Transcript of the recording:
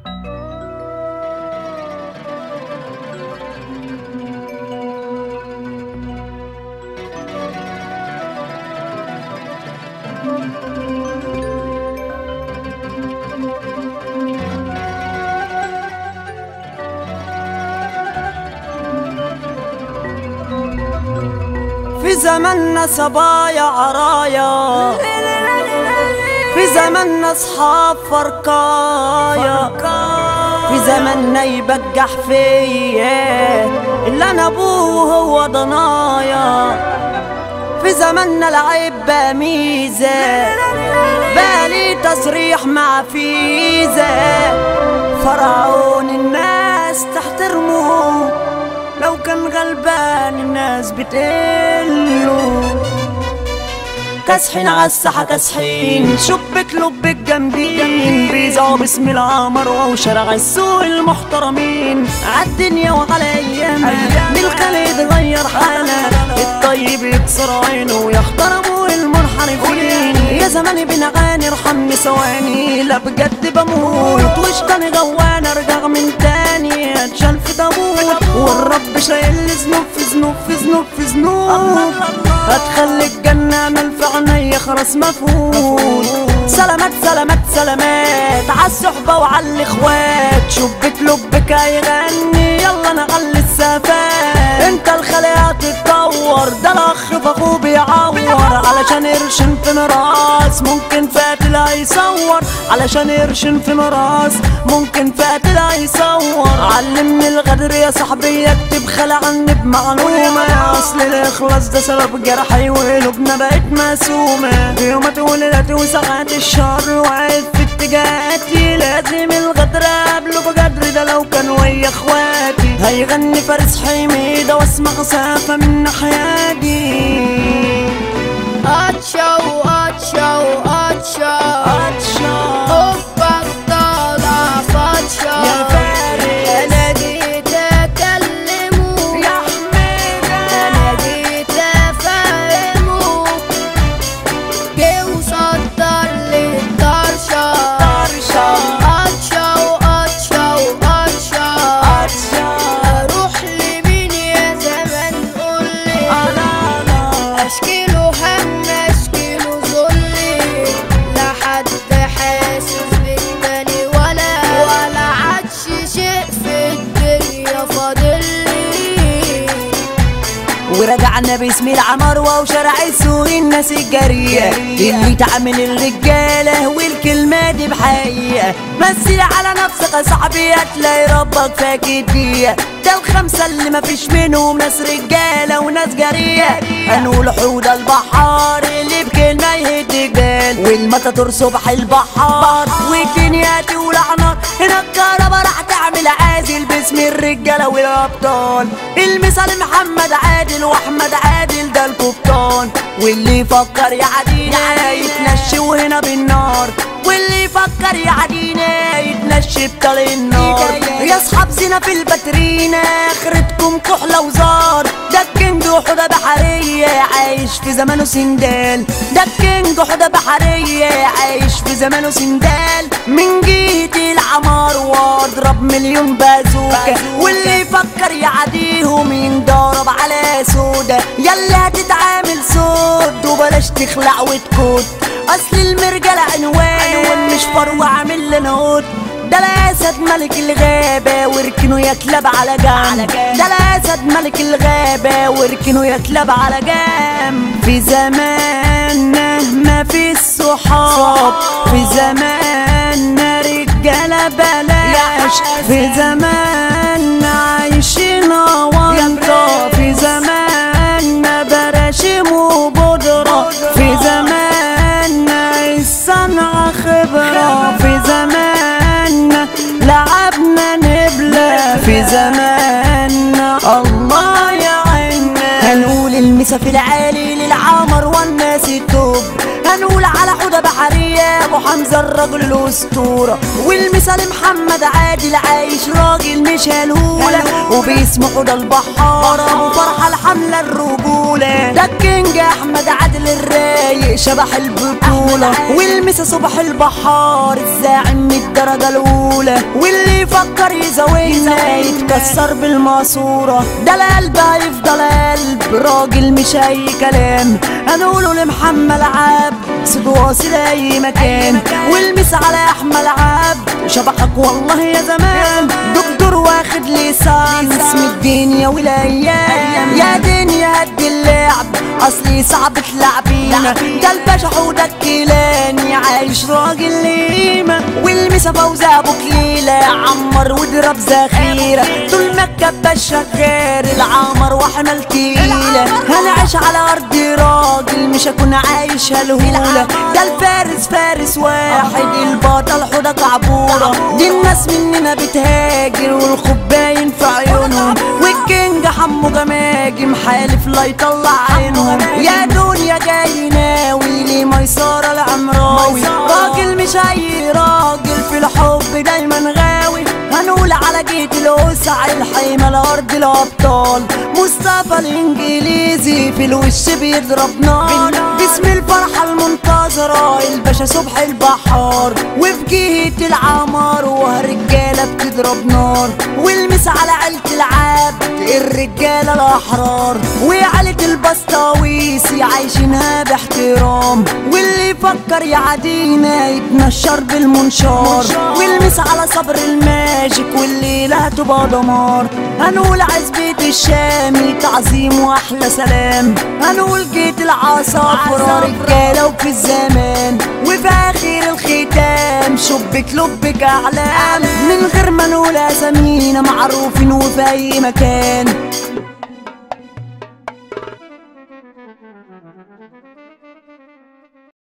في زمننا صبايا عرايا في زمننا اصحاب فرقايا في زمننا يبجح فيا اللي انا ابوه هو ضنايا في زمننا العيب بقى ميزة بالي تصريح مع فيزا فرعون الناس تحترمه لو كان غلبان الناس بتقله كاسحين عالساحة كاسحين شبك لبك جامدين بيزعوا باسم العمر وشرع السوق المحترمين عالدنيا وعلى ايامها بالخلق يتغير حالها الطيب يكسر عينه ويحترموا المنحرفين يا زماني بنغاني ارحمني ثواني لا بجد بموت وش تاني جوان ارجع من تاني اتشال في تابوت والرب شايل لي ذنوب في ذنوب في ذنوب في ذنوب هتخلي الجنة امل في عينيا خلاص مفهوم سلامات سلامات سلامات عالصحبة وعالاخوات شبك لبك هيغني يلا نغلي السفات انت الخلية تتطور ده الاخ فاخوه بيعور علشان يرشن في مراس ممكن فاتل هيصور علشان يرشن في مراس ممكن فاتل هيصور علمني الغدر يا صاحبي اكتب خلع عني بمعلومة اصل الاخلاص ده سبب جرحي وقلوبنا بقت مسومة يومات وليلاتي وساعات الشهر واقف في اتجاهاتي لازم الغدر قبله بجدر ده لو كان ويا اخواتي هيغني فارس حميدة واسمع سافة من حياتي اتشو اتشو اتشو اتشا حبك طالع فاتشو يا فارس انا جيت اكلمه يا حميدة انا جيت افهمه جه وصدر لي الطرشه طرشا اتشو اتشو اتشو اتشا اروح لمين يا زمان قولي لا لا اشكيله هم اشكيله ذلي لا حد حاسس بالتاني ولا ولا عادش شيء في الدنيا فاضلي ورجعنا باسم العمروة وشرع السوق الناس الجريئة اللي تعمل الرجالة والكلمة دي بحقيقة مثل على نفسك يا صاحبي هتلاقي ربك فاكر بيها ده الخمسة اللي مفيش منهم ناس رجالة وناس جريئة هنقول حوض البحار اللي بكلمة يهد جبال والمطاطور صبح البحار والدنيا تولع نار هنا الكهرباء راح تعمل عازل باسم الرجالة والأبطال المثال محمد عادل واحمد عادل ده القبطان واللي يفكر يعدينا يتنشي وهنا بالنار واللي يفكر يعدينا يتنشي بطل النار يا اصحاب زينة في الباترينا اخرتكم كحلة وزار ده الكينج حدى بحرية عايش في زمانه سندال ده الكينج حدى بحرية عايش في زمانه سندال من جيت العمار واضرب مليون بازوكا واللي يفكر يعديهم ينضرب على سودا يلا هتتعامل سود وبلاش تخلع وتكوت اصل المرجل عنوان مش فروع عامل لنا هود ده الاسد ملك الغابة وركنه يتلب على جنب ده الاسد ملك الغابة وركنه يتلب على جنب في زماننا ما في الصحاب في زماننا رجالة بلاش في زماننا عايشين وانطة في زماننا براشم وبودرة في زماننا الصنعة خبرة في زماننا لعبنا نبلة في زماننا الله يعيننا هنقول المسا في العالي للعمر والناس التوب هنقول على حدى بحرية يا ابو حمزه الرجل الاسطوره والمثال محمد عادل عايش راجل مش هلهوله وباسمه حوده البحاره ابو فرحه الحمله الرجوله ده الكينج احمد عادل الرايق شبح البطوله والمسا صبح البحار الزاعم من الدرجه الاولى واللي يفكر يزاولنا يتكسر بالماسوره ده القلب هيفضل قلب راجل مش اي كلام هنقوله لمحمد عبد صد واصل اي مكان والمس على احمد عبد شبحك والله يا زمان دكتور واخد لسان اسم الدنيا والايام يا دنيا هد اللعب اصلي صعب تلعبينا ده الباشا حوده الكيلاني عايش راجل ليمة والمسا فوز ابو كليلة عمر واضرب زخيرة طول ما الكبة شغال العمر واحنا التقيلة هنعيش على ارض راجل مش هكون عايش هالهولة ده الفارس فارس واحد البطل حوده كعبورة دي الناس مننا بتهاجر والخوف باين في عيونهم والكينج حمو جماجم حالف لا يطلع عينهم يا دنيا جاي ناوي ليه ميسرة العمراوي راجل مش اي راجل في الحب دايما غاوي هنقول على جيت الوسع الحيمة لأرض الأبطال مصطفى الإنجليزي في الوش بيضرب نار باسم الفرحة المنتظرة الباشا صبح البحار وفي جهة العمار وهالرجالة بتضرب نار والمس على عيلة العبد الرجالة الأحرار وعيلة البسطاويسي عايشينها باحترام واللي يفكر يعادينا يتنشر بالمنشار والمس على صبر الماجيك والليلة هتبقى دمار هنقول عزبة الشامي تعظيم واحلى سلام هنقول جيت العصافرة رجالة وفي الزمان وفي اخر الختام شبك لبك اعلام من غير ما نقول اسامينا معروفين وفي اي مكان